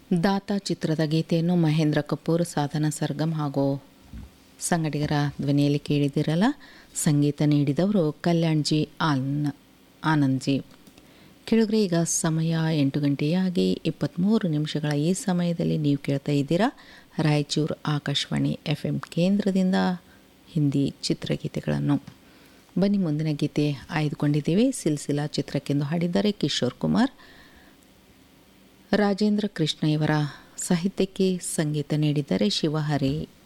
ದಾತಾ ಚಿತ್ರದ ಗೀತೆಯನ್ನು ಮಹೇಂದ್ರ ಕಪೂರ್ ಸಾಧನ ಸರ್ಗಮ್ ಹಾಗೂ ಸಂಗಡಿಗರ ಧ್ವನಿಯಲ್ಲಿ ಕೇಳಿದಿರಲ್ಲ ಸಂಗೀತ ನೀಡಿದವರು ಕಲ್ಯಾಣ್ಜಿ ಆನ್ ಆನಂದ್ಜಿ ಕೆಳಗರೆ ಈಗ ಸಮಯ ಎಂಟು ಗಂಟೆಯಾಗಿ ಇಪ್ಪತ್ತ್ಮೂರು ನಿಮಿಷಗಳ ಈ ಸಮಯದಲ್ಲಿ ನೀವು ಕೇಳ್ತಾ ಇದ್ದೀರಾ ರಾಯಚೂರು ಆಕಾಶವಾಣಿ ಎಫ್ ಎಂ ಕೇಂದ್ರದಿಂದ ಹಿಂದಿ ಚಿತ್ರಗೀತೆಗಳನ್ನು ಬನ್ನಿ ಮುಂದಿನ ಗೀತೆ ಆಯ್ದುಕೊಂಡಿದ್ದೀವಿ ಸಿಲ್ಸಿಲಾ ಚಿತ್ರಕ್ಕೆಂದು ಹಾಡಿದ್ದಾರೆ ಕಿಶೋರ್ ಕುಮಾರ್ ರಾಜೇಂದ್ರ ಕೃಷ್ಣ ಇವರ ಸಾಹಿತ್ಯಕ್ಕೆ ಸಂಗೀತ ನೀಡಿದ್ದಾರೆ ಶಿವಹರಿ